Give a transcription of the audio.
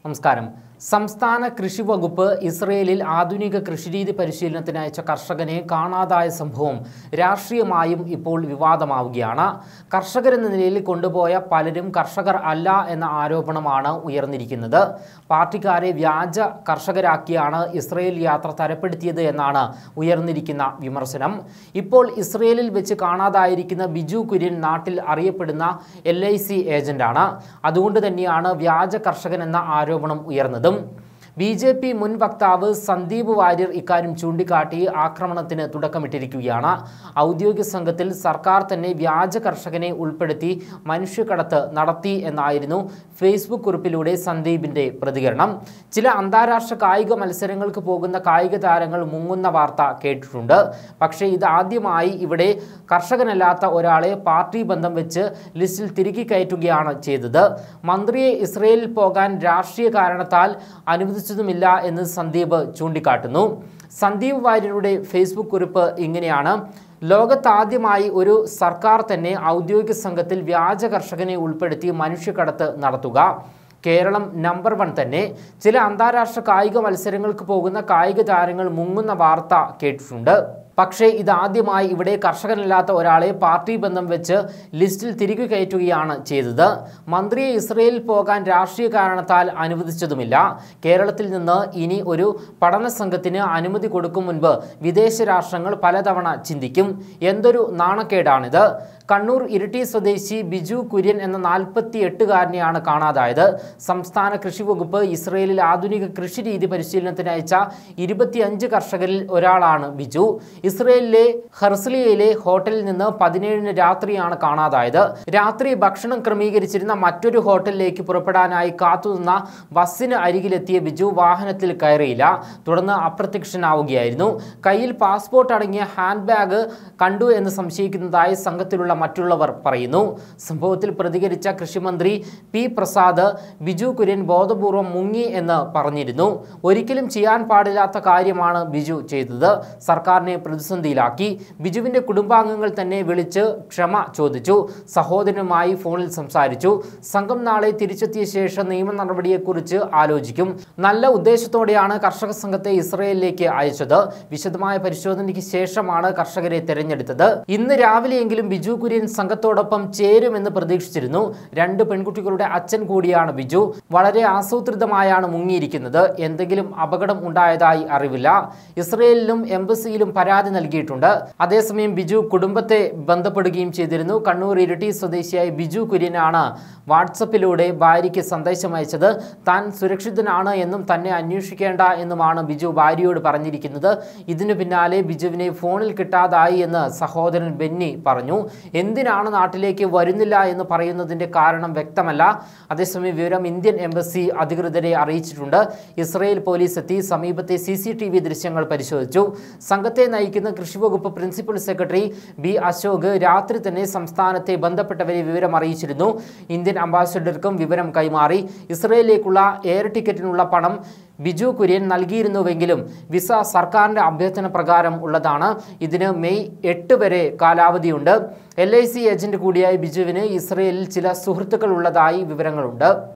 നമസ്കാരം സംസ്ഥാന കൃഷി വകുപ്പ് ഇസ്രയേലിൽ ആധുനിക കൃഷിരീതി പരിശീലനത്തിന് അയച്ച കർഷകനെ കാണാതായ സംഭവം രാഷ്ട്രീയമായും ഇപ്പോൾ വിവാദമാവുകയാണ് കർഷകരെന്ന നിലയിൽ കൊണ്ടുപോയ പലരും കർഷകർ അല്ല എന്ന ആരോപണമാണ് ഉയർന്നിരിക്കുന്നത് പാർട്ടിക്കാരെ വ്യാജ കർഷകരാക്കിയാണ് ഇസ്രയേൽ യാത്ര തരപ്പെടുത്തിയത് എന്നാണ് ഉയർന്നിരിക്കുന്ന വിമർശനം ഇപ്പോൾ ഇസ്രയേലിൽ വെച്ച് കാണാതായിരിക്കുന്ന ബിജു കുര്യൻ നാട്ടിൽ അറിയപ്പെടുന്ന എൽ ഐ സി ഏജന്റാണ് അതുകൊണ്ട് തന്നെയാണ് വ്യാജ കർഷകൻ എന്ന ആരോപണം ഉയർന്നതും ബി ജെ പി മുൻ വക്താവ് സന്ദീപ് വാര്യർ ഇക്കാര്യം ചൂണ്ടിക്കാട്ടി ആക്രമണത്തിന് തുടക്കമിട്ടിരിക്കുകയാണ് ഔദ്യോഗിക സംഘത്തിൽ സർക്കാർ തന്നെ വ്യാജ കർഷകനെ ഉൾപ്പെടുത്തി മനുഷ്യക്കടത്ത് നടത്തി എന്നായിരുന്നു ഫേസ്ബുക്ക് കുറിപ്പിലൂടെ സന്ദീപിന്റെ പ്രതികരണം ചില അന്താരാഷ്ട്ര കായിക മത്സരങ്ങൾക്ക് പോകുന്ന കായിക താരങ്ങൾ മുങ്ങുന്ന വാർത്ത കേട്ടിട്ടുണ്ട് പക്ഷേ ഇത് ആദ്യമായി ഇവിടെ കർഷകനല്ലാത്ത ഒരാളെ പാർട്ടി ബന്ധം വെച്ച് ലിസ്റ്റിൽ തിരുകി കയറ്റുകയാണ് ചെയ്തത് മന്ത്രിയെ ഇസ്രയേലിൽ പോകാൻ രാഷ്ട്രീയ കാരണത്താൽ അനുവദിച്ചതുമില്ല എന്ന് സന്ദീപ് ചൂണ്ടിക്കാട്ടുന്നു സന്ദീപ് വാര്യരുടെ ഫേസ്ബുക്ക് കുറിപ്പ് ഇങ്ങനെയാണ് ലോകത്താദ്യമായി ഒരു സർക്കാർ തന്നെ ഔദ്യോഗിക സംഘത്തിൽ വ്യാജ കർഷകനെ ഉൾപ്പെടുത്തി മനുഷ്യക്കടത്ത് നടത്തുക കേരളം നമ്പർ വൺ തന്നെ ചില അന്താരാഷ്ട്ര കായിക മത്സരങ്ങൾക്ക് പോകുന്ന കായിക താരങ്ങൾ മുങ്ങുന്ന വാർത്ത കേട്ടിട്ടുണ്ട് പക്ഷേ ഇതാദ്യമായി ഇവിടെ കർഷകനല്ലാത്ത ഒരാളെ പാർട്ടി ബന്ധം വെച്ച് ലിസ്റ്റിൽ തിരികെ കയറ്റുകയാണ് ചെയ്തത് മന്ത്രിയെ ഇസ്രയേലിൽ പോകാൻ രാഷ്ട്രീയ കാരണത്താൽ അനുവദിച്ചതുമില്ല കേരളത്തിൽ നിന്ന് ഇനി ഒരു പഠന സംഘത്തിന് അനുമതി കൊടുക്കും മുൻപ് വിദേശ രാഷ്ട്രങ്ങൾ പലതവണ ചിന്തിക്കും എന്തൊരു നാണക്കേടാണിത് കണ്ണൂർ ഇരിട്ടി സ്വദേശി ബിജു കുര്യൻ എന്ന നാൽപ്പത്തി എട്ടുകാരനെയാണ് കാണാതായത് സംസ്ഥാന കൃഷി വകുപ്പ് ഇസ്രയേലിൽ ആധുനിക കൃഷി രീതി പരിശീലനത്തിന് അയച്ച ഇരുപത്തിയഞ്ച് കർഷകരിൽ ഒരാളാണ് ബിജു ഇസ്രയേലിലെ ഹെർസ്ലിയയിലെ ഹോട്ടലിൽ നിന്ന് പതിനേഴിന് രാത്രിയാണ് കാണാതായത് രാത്രി ഭക്ഷണം ക്രമീകരിച്ചിരുന്ന മറ്റൊരു ഹോട്ടലിലേക്ക് പുറപ്പെടാനായി കാത്തുനിന്ന ബസ്സിന് അരികിലെത്തിയ ബിജു വാഹനത്തിൽ കയറിയില്ല തുടർന്ന് അപ്രത്യക്ഷനാവുകയായിരുന്നു കയ്യിൽ പാസ്പോർട്ട് അടങ്ങിയ ഹാൻഡ് ബാഗ് കണ്ടു എന്ന് സംശയിക്കുന്നതായി സംഘത്തിലുള്ള മറ്റുള്ളവർ പറയുന്നു സംഭവത്തിൽ പ്രതികരിച്ച കൃഷിമന്ത്രി പി പ്രസാദ് ബിജു കുര്യൻ ബോധപൂർവം മുങ്ങി എന്ന് പറഞ്ഞിരുന്നു ഒരിക്കലും ചെയ്യാൻ പാടില്ലാത്ത കാര്യമാണ് ബിജു ചെയ്തത് സർക്കാരിനെ പ്രതിസന്ധിയിലാക്കി ബിജുവിന്റെ കുടുംബാംഗങ്ങൾ തന്നെ വിളിച്ച് ക്ഷമ ചോദിച്ചു സഹോദരനുമായി ഫോണിൽ സംസാരിച്ചു സംഘം നാളെ തിരിച്ചെത്തിയ ശേഷം നിയമ നടപടിയെക്കുറിച്ച് ആലോചിക്കും നല്ല ഉദ്ദേശത്തോടെയാണ് കർഷക സംഘത്തെ ഇസ്രയേലിലേക്ക് അയച്ചത് വിശദമായ പരിശോധനയ്ക്ക് ശേഷമാണ് കർഷകരെ തെരഞ്ഞെടുത്തത് ഇന്ന് രാവിലെയെങ്കിലും ബിജു കുര്യൻ സംഘത്തോടൊപ്പം ചേരുമെന്ന് പ്രതീക്ഷിച്ചിരുന്നു രണ്ട് പെൺകുട്ടികളുടെ അച്ഛൻ കൂടിയാണ് ബിജു വളരെ ആസൂത്രിതമായാണ് മുങ്ങിയിരിക്കുന്നത് എന്തെങ്കിലും അപകടം ഉണ്ടായതായി അറിവില്ല ഇസ്രയേലിലും എംബസിയിലും പരാതി നൽകിയിട്ടുണ്ട് അതേസമയം ബിജു കുടുംബത്തെ ബന്ധപ്പെടുകയും ചെയ്തിരുന്നു കണ്ണൂർ ഇരിട്ടി സ്വദേശിയായ ബിജു കുര്യനാണ് വാട്സപ്പിലൂടെ ഭാര്യയ്ക്ക് സന്ദേശം അയച്ചത് താൻ സുരക്ഷിതനാണ് എന്നും തന്നെ അന്വേഷിക്കേണ്ട എന്നുമാണ് ബിജു ഭാര്യയോട് പറഞ്ഞിരിക്കുന്നത് ഇതിനു പിന്നാലെ ബിജുവിനെ ഫോണിൽ കിട്ടാതായി എന്ന് സഹോദരൻ ബെന്നി പറഞ്ഞു എന്തിനാണ് നാട്ടിലേക്ക് വരുന്നില്ല എന്ന് പറയുന്നതിന്റെ കാരണം വ്യക്തമല്ല അതേസമയം വിവരം ഇന്ത്യൻ എംബസി അധികൃതരെ അറിയിച്ചിട്ടുണ്ട് ഇസ്രയേൽ പോലീസ് എത്തി സമീപത്തെ സി സി ടി വി ദൃശ്യങ്ങൾ പരിശോധിച്ചു സംഘത്തെ നയിക്കുന്ന കൃഷിവകുപ്പ് പ്രിൻസിപ്പൽ സെക്രട്ടറി ബി അശോക് രാത്രി തന്നെ സംസ്ഥാനത്തെ ബന്ധപ്പെട്ടവരെ വിവരം അറിയിച്ചിരുന്നു ഇന്ത്യൻ അംബാസിഡർക്കും വിവരം കൈമാറി ഇസ്രയേലിലേക്കുള്ള എയർ ടിക്കറ്റിനുള്ള പണം ബിജു കുര്യൻ നൽകിയിരുന്നുവെങ്കിലും വിസ സർക്കാരിൻ്റെ അഭ്യർത്ഥന പ്രകാരം ഉള്ളതാണ് ഇതിന് മെയ് എട്ട് വരെ കാലാവധിയുണ്ട് എൽ ഐ സി ഏജന്റ് കൂടിയായ ബിജുവിന് ഇസ്രയേലിൽ ചില സുഹൃത്തുക്കൾ ഉള്ളതായി വിവരങ്ങളുണ്ട്